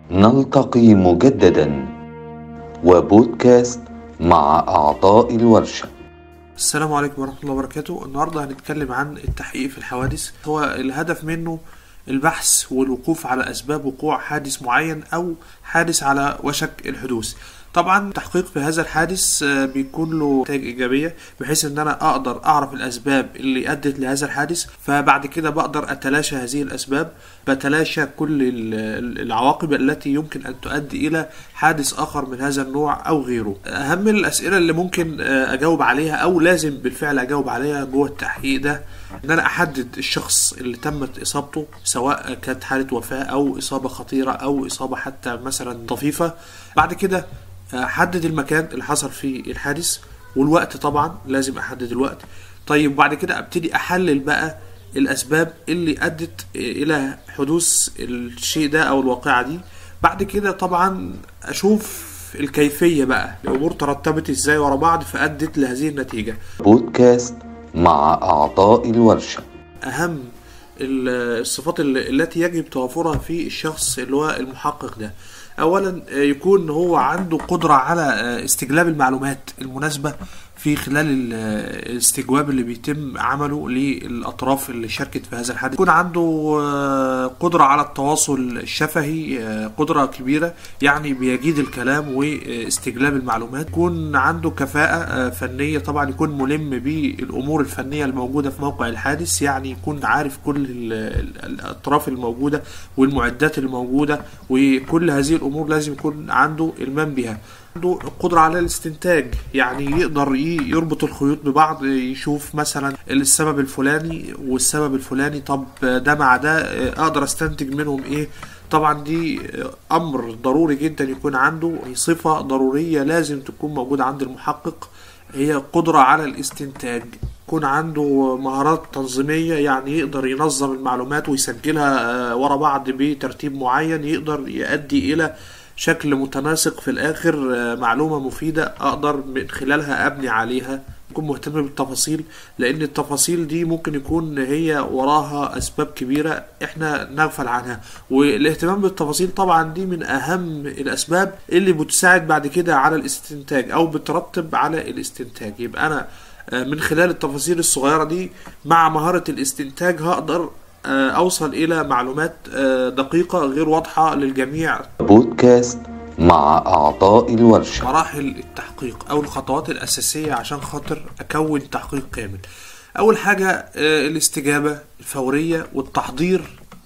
نلتقي مجددا وبودكاست مع أعضاء الورشة السلام عليكم ورحمة الله وبركاته النهاردة هنتكلم عن التحقيق في الحوادث هو الهدف منه البحث والوقوف على أسباب وقوع حادث معين أو حادث على وشك الحدوث طبعا التحقيق في هذا الحادث آه، بيكون له نتائج إيجابية بحيث إن أنا أقدر أعرف الأسباب اللي أدت لهذا الحادث فبعد كده بقدر أتلاشى هذه الأسباب بتلاشى كل ال- ال- العواقب التي يمكن أن تؤدي إلى حادث آخر من هذا النوع أو غيره أهم الأسئلة اللي ممكن آه، أجاوب عليها أو لازم بالفعل أجاوب عليها جوه التحقيق ده إن أنا أحدد الشخص اللي تمت إصابته سواء كانت حالة وفاة أو إصابة خطيرة أو إصابة حتى مثلا طفيفة بعد كده احدد المكان اللي حصل فيه الحادث والوقت طبعا لازم احدد الوقت طيب بعد كده ابتدي احلل بقى الاسباب اللي ادت الى حدوث الشيء ده او الواقعه دي بعد كده طبعا اشوف الكيفيه بقى الامور ترتبت ازاي ورا بعض فادت لهذه النتيجه بودكاست مع أعضاء الورشة اهم ال- الصفات ال- التي يجب توافرها في الشخص اللي هو المحقق ده اولا آه، يكون هو عنده قدرة على آه، استجلاب المعلومات المناسبة في خلال ال- آه، الاستجواب اللي بيتم عمله للاطراف اللي شاركت في هذا الحادث يكون عنده آه، قدرة على التواصل الشفهي آه، قدرة كبيرة يعني بيجيد الكلام واستجلاب المعلومات يكون عنده كفاءة آه، فنية طبعا يكون ملم بالامور الفنية الموجودة في موقع الحادث يعني يكون عارف كل ال- ال- الاطراف الموجودة والمعدات الموجودة وكل هذه الامور لازم يكون عنده المام بها عنده قدرة على الاستنتاج يعني يقدر ي- يربط الخيوط ببعض يشوف مثلا السبب الفلاني والسبب الفلاني طب ده مع ده اقدر استنتج منهم ايه طبعا دي امر ضروري جدا يكون عنده صفة ضرورية لازم تكون موجودة عند المحقق هي قدرة على الاستنتاج يكون عنده مهارات تنظيمية يعني يقدر ينظم المعلومات ويسجلها آه، ورا بعض بترتيب معين يقدر يؤدي إلى شكل متناسق في الآخر آه، معلومة مفيدة أقدر من خلالها أبني عليها يكون مهتم بالتفاصيل لأن التفاصيل دي ممكن يكون هي وراها أسباب كبيرة إحنا نغفل عنها والاهتمام بالتفاصيل طبعا دي من أهم الأسباب اللي بتساعد بعد كده على الاستنتاج أو بترتب على الاستنتاج يبقى أنا آه، من خلال التفاصيل الصغيرة دي مع مهارة الاستنتاج هقدر آه، أوصل إلى معلومات آه، دقيقة غير واضحة للجميع بودكاست مع أعضاء الورشة مراحل التحقيق او الخطوات الاساسيه عشان خاطر اكون تحقيق كامل اول حاجه آه، الاستجابه الفوريه والتحضير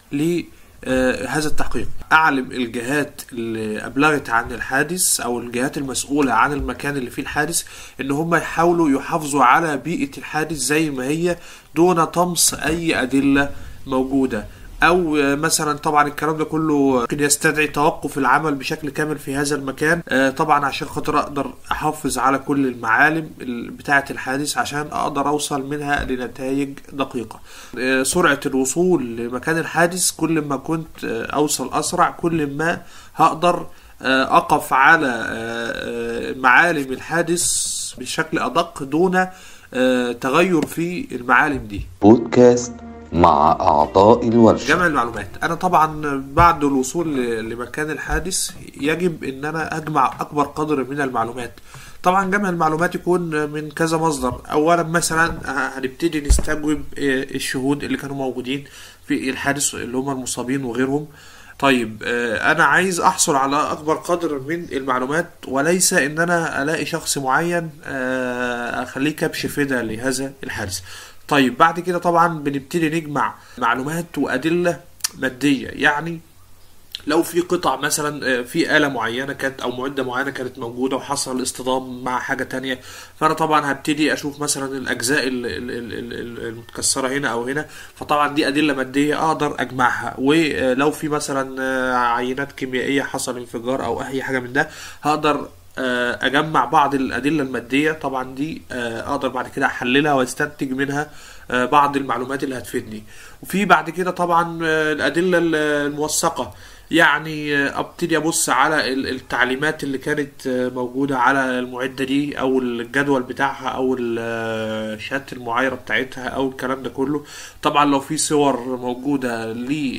لهذا التحقيق اعلم الجهات اللي ابلغت عن الحادث او الجهات المسؤوله عن المكان اللي فيه الحادث ان هم يحاولوا يحافظوا على بيئه الحادث زي ما هي دون طمس اي ادله موجوده او آه، مثلا طبعا الكلام ده كله ممكن يستدعي توقف العمل بشكل كامل في هذا المكان آه، طبعا عشان خاطر اقدر احافظ على كل المعالم ال- بتاعه الحادث عشان اقدر اوصل منها لنتائج دقيقه آه، سرعه الوصول لمكان الحادث كل ما كنت آه، اوصل اسرع كل ما هقدر آه، اقف على آه، آه، معالم الحادث بشكل ادق دون آه، تغير في المعالم دي بودكاست مع أعضاء الورشة جمع المعلومات انا طبعا بعد الوصول ل- لمكان الحادث يجب ان انا اجمع اكبر قدر من المعلومات طبعا جمع المعلومات يكون من كذا مصدر اولا مثلا هنبتدي نستجوب آه، الشهود اللي كانوا موجودين في الحادث اللي هم المصابين وغيرهم طيب آه، انا عايز احصل على اكبر قدر من المعلومات وليس ان انا الاقي شخص معين آه، اخليه كبش فدا لهذا الحادث طيب بعد كده طبعا بنبتدي نجمع معلومات وادله ماديه يعني لو في قطع مثلا آه، في آلة معينة كانت أو معدة معينة كانت موجودة وحصل اصطدام مع حاجة تانية فأنا طبعا هبتدي أشوف مثلا الأجزاء ال- ال- ال- ال- ال- المتكسرة هنا أو هنا فطبعا دي أدلة مادية أقدر أجمعها ولو في مثلا آه، عينات كيميائية حصل انفجار أو أي حاجة من ده هقدر آه، اجمع بعض الادله الماديه طبعا دي آه، اقدر بعد كده احللها واستنتج منها آه، بعض المعلومات اللي هتفيدني وفي بعد كده طبعا آه، الادله الموثقه يعني آه، ابتدي ابص على ال- التعليمات اللي كانت آه، موجوده على المعده دي او الجدول بتاعها او ال- آه، شهاده المعايره بتاعتها او الكلام ده كله طبعا لو في صور موجوده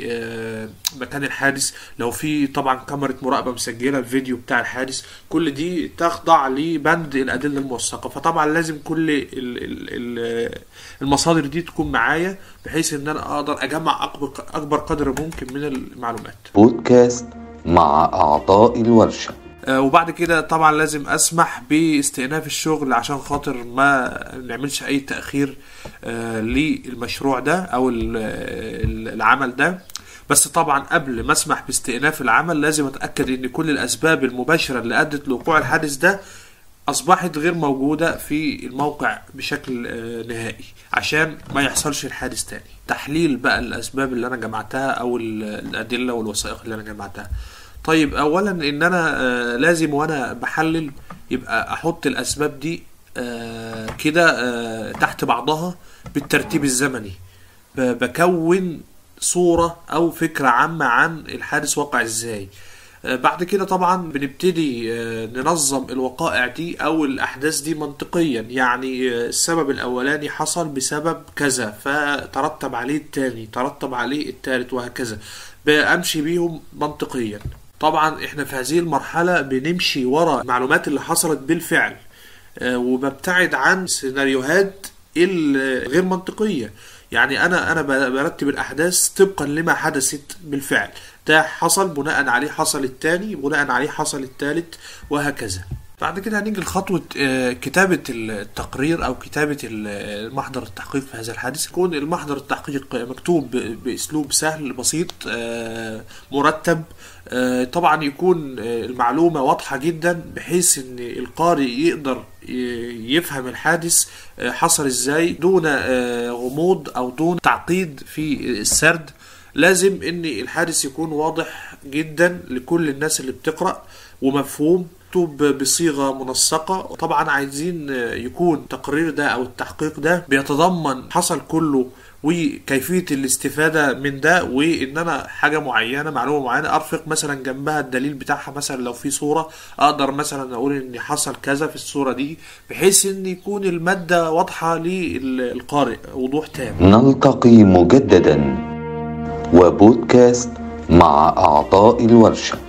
لمكان الحادث لو في طبعا كاميرا مراقبه مسجله الفيديو بتاع الحادث كل دي تخضع لبند الادله الموثقه فطبعا لازم كل ال- ال- ال- المصادر دي تكون معايا بحيث ان انا اقدر اجمع اكبر اكبر قدر ممكن من المعلومات بودكاست مع أعضاء الورشة آه، وبعد كده طبعا لازم اسمح باستئناف الشغل عشان خاطر ما نعملش اي تأخير آه، للمشروع ده او ال- ال- العمل ده بس طبعا قبل ما اسمح باستئناف العمل لازم اتاكد ان كل الاسباب المباشره اللي ادت لوقوع الحادث ده اصبحت غير موجوده في الموقع بشكل آه، نهائي عشان ما يحصلش الحادث تاني تحليل بقى الاسباب اللي انا جمعتها او ال- الادله والوثائق اللي انا جمعتها طيب اولا ان انا آه، لازم وانا بحلل يبقى احط الاسباب دي آه، كده آه، تحت بعضها بالترتيب الزمني ب- بكون صورة او فكرة عامة عن الحادث وقع ازاي آه، بعد كده طبعا بنبتدي آه، ننظم الوقائع دي او الاحداث دي منطقيا يعني آه، السبب الاولاني حصل بسبب كذا فترتب عليه التاني ترتب عليه التالت وهكذا بامشي بيهم منطقيا طبعا احنا في هذه المرحلة بنمشي ورا المعلومات اللي حصلت بالفعل آه، وببتعد عن سيناريوهات الغير منطقية يعني انا انا ب- برتب الاحداث طبقا لما حدثت بالفعل ده حصل بناء عليه حصل التاني بناء عليه حصل التالت وهكذا بعد كده هنيجي لخطوة آه، كتابة التقرير أو كتابة ال- محضر التحقيق في هذا الحادث يكون المحضر التحقيق مكتوب ب- بأسلوب سهل بسيط آه، مرتب آه، طبعا يكون آه، المعلومة واضحة جدا بحيث ان القارئ يقدر ي- يفهم الحادث آه، حصل ازاي دون آه، غموض او دون تعقيد في السرد لازم ان الحادث يكون واضح جدا لكل الناس اللي بتقرأ ومفهوم مكتوب بصيغة منسقة طبعا عايزين آه، يكون التقرير ده او التحقيق ده بيتضمن حصل كله وكيفية الاستفادة من ده وإن أنا حاجة معينة معلومة معينة أرفق مثلا جنبها الدليل بتاعها مثلا لو في صورة أقدر مثلا أقول إن حصل كذا في الصورة دي بحيث إن يكون المادة واضحة للقارئ وضوح تام نلتقي مجددا وبودكاست مع أعضاء الورشة